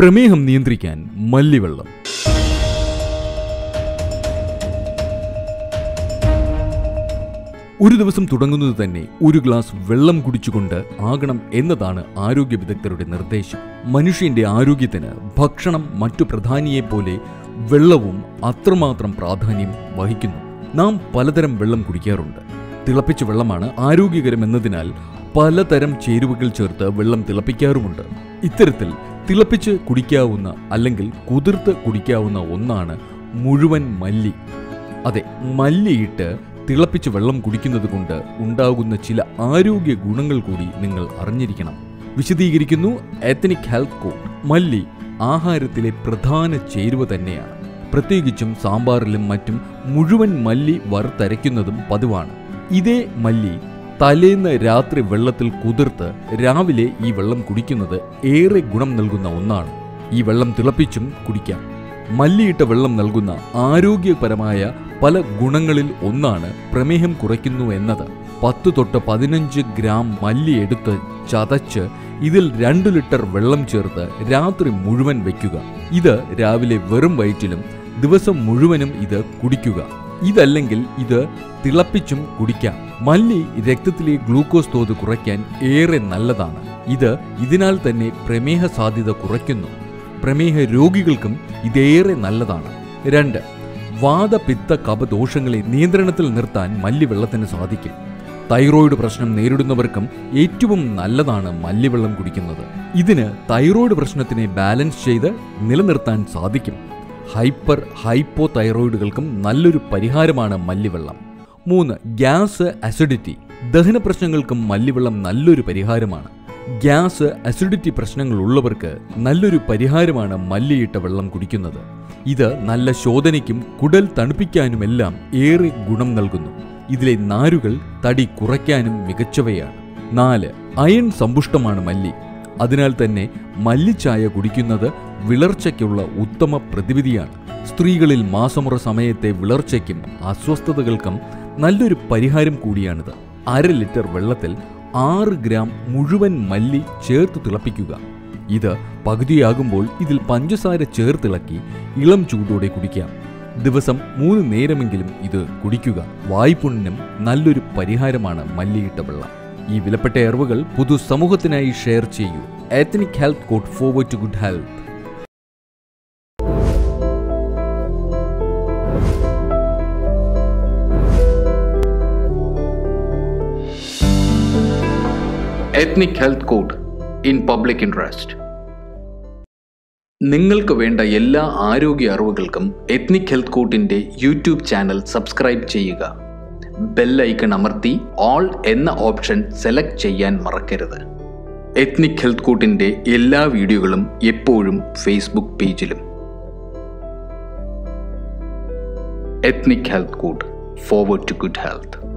പ്രമേഹം നിയന്ത്രിക്കാൻ മല്ലിവെള്ളം ഒരു ദിവസം തുടങ്ങുന്നത് തന്നെ ഒരു ഗ്ലാസ് വെള്ളം കുടിച്ചുകൊണ്ട് ആകണം എന്നതാണ് ആരോഗ്യ വിദഗ്ധരുടെ നിർദ്ദേശം മനുഷ്യന്റെ ആരോഗ്യത്തിന് ഭക്ഷണം മറ്റു പ്രധാനിയെപ്പോലെ വെള്ളവും അത്രമാത്രം പ്രാധാന്യം വഹിക്കുന്നു നാം പലതരം വെള്ളം കുടിക്കാറുണ്ട് തിളപ്പിച്ച വെള്ളമാണ് ആരോഗ്യകരമെന്നതിനാൽ പലതരം ചേരുവകൾ ചേർത്ത് വെള്ളം തിളപ്പിക്കാറുമുണ്ട് ഇത്തരത്തിൽ തിളപ്പിച്ച് കുടിക്കാവുന്ന അല്ലെങ്കിൽ കുതിർത്ത് കുടിക്കാവുന്ന ഒന്നാണ് മുഴുവൻ മല്ലി അതെ മല്ലിയിട്ട് തിളപ്പിച്ച് വെള്ളം കുടിക്കുന്നത് കൊണ്ട് ഉണ്ടാകുന്ന ചില ആരോഗ്യ ഗുണങ്ങൾ കൂടി നിങ്ങൾ അറിഞ്ഞിരിക്കണം വിശദീകരിക്കുന്നു എത്തനിക് ഹെൽത്ത് കോഡ് മല്ലി ആഹാരത്തിലെ പ്രധാന ചേരുവ തന്നെയാണ് പ്രത്യേകിച്ചും സാമ്പാറിലും മറ്റും മുഴുവൻ മല്ലി വറുത്തരയ്ക്കുന്നതും പതിവാണ് ഇതേ മല്ലി തലേന്ന് രാത്രി വെള്ളത്തിൽ കുതിർത്ത് രാവിലെ ഈ വെള്ളം കുടിക്കുന്നത് ഏറെ ഗുണം നൽകുന്ന ഒന്നാണ് ഈ വെള്ളം തിളപ്പിച്ചും കുടിക്കാം മല്ലിയിട്ട വെള്ളം നൽകുന്ന ആരോഗ്യപരമായ പല ഗുണങ്ങളിൽ ഒന്നാണ് പ്രമേഹം കുറയ്ക്കുന്നു എന്നത് പത്ത് തൊട്ട് പതിനഞ്ച് ഗ്രാം മല്ലി എടുത്ത് ചതച്ച് ഇതിൽ രണ്ട് ലിറ്റർ വെള്ളം ചേർത്ത് രാത്രി മുഴുവൻ വയ്ക്കുക ഇത് രാവിലെ വെറും വയറ്റിലും ദിവസം മുഴുവനും ഇത് കുടിക്കുക ഇതല്ലെങ്കിൽ ഇത് തിളപ്പിച്ചും കുടിക്കാം മല്ലി രക്തത്തിലെ ഗ്ലൂക്കോസ് തോത് കുറയ്ക്കാൻ ഏറെ നല്ലതാണ് ഇത് ഇതിനാൽ തന്നെ പ്രമേഹ സാധ്യത കുറയ്ക്കുന്നു പ്രമേഹ രോഗികൾക്കും ഇതേറെ നല്ലതാണ് രണ്ട് വാദപിത്ത കപദോഷങ്ങളെ നിയന്ത്രണത്തിൽ നിർത്താൻ മല്ലിവെള്ളത്തിന് സാധിക്കും തൈറോയിഡ് പ്രശ്നം നേരിടുന്നവർക്കും ഏറ്റവും നല്ലതാണ് മല്ലിവെള്ളം കുടിക്കുന്നത് ഇതിന് തൈറോയിഡ് പ്രശ്നത്തിനെ ബാലൻസ് ചെയ്ത് നിലനിർത്താൻ സാധിക്കും ഹൈപ്പർ ഹൈപ്പോ തൈറോയിഡുകൾക്കും നല്ലൊരു പരിഹാരമാണ് മല്ലിവെള്ളം മൂന്ന് ഗ്യാസ് അസിഡിറ്റി ദഹന പ്രശ്നങ്ങൾക്കും മല്ലിവെള്ളം നല്ലൊരു പരിഹാരമാണ് ഗ്യാസ് അസിഡിറ്റി പ്രശ്നങ്ങളുള്ളവർക്ക് നല്ലൊരു പരിഹാരമാണ് മല്ലിയിട്ട വെള്ളം കുടിക്കുന്നത് ഇത് നല്ല ശോധനയ്ക്കും കുടൽ തണുപ്പിക്കാനുമെല്ലാം ഏറെ ഗുണം നൽകുന്നു ഇതിലെ നാരുകൾ തടി കുറയ്ക്കാനും മികച്ചവയാണ് നാല് അയൺ സമ്പുഷ്ടമാണ് മല്ലി അതിനാൽ തന്നെ മല്ലിച്ചായ കുടിക്കുന്നത് വിളർച്ചയ്ക്കുള്ള ഉത്തമ പ്രതിവിധിയാണ് സ്ത്രീകളിൽ മാസമുറ സമയത്തെ വിളർച്ചയ്ക്കും അസ്വസ്ഥതകൾക്കും നല്ലൊരു പരിഹാരം കൂടിയാണിത് അര ലിറ്റർ വെള്ളത്തിൽ ആറ് ഗ്രാം മുഴുവൻ മല്ലി ചേർത്ത് തിളപ്പിക്കുക ഇത് പകുതിയാകുമ്പോൾ ഇതിൽ പഞ്ചസാര ചേർത്തിളക്കി ഇളം ചൂടോടെ കുടിക്കാം ദിവസം മൂന്ന് നേരമെങ്കിലും ഇത് കുടിക്കുക വായ്പുണ്ണിനും നല്ലൊരു പരിഹാരമാണ് മല്ലിയിട്ട വെള്ളം ഈ വിലപ്പെട്ട അറിവുകൾ പൊതുസമൂഹത്തിനായി ഷെയർ ചെയ്യൂ ethnic health code forward to good health ethnic health code in public interest നിങ്ങൾക്ക് വേണ്ട എല്ലാ ആരോഗ്യ അറിവുകൾക്കും എത്നിക് ഹെൽത്ത് കോട്ടിൻ്റെ യൂട്യൂബ് ചാനൽ സബ്സ്ക്രൈബ് ചെയ്യുക ബെൽ ഐക്കൺ അമർത്തി ഓൾ എന്ന ഓപ്ഷൻ സെലക്ട് ചെയ്യാൻ മറക്കരുത് എത്നിക് ഹെൽത്ത് കോട്ടിൻ്റെ എല്ലാ വീഡിയോകളും എപ്പോഴും ഫേസ്ബുക്ക് പേജിലും ethnic health code forward to good health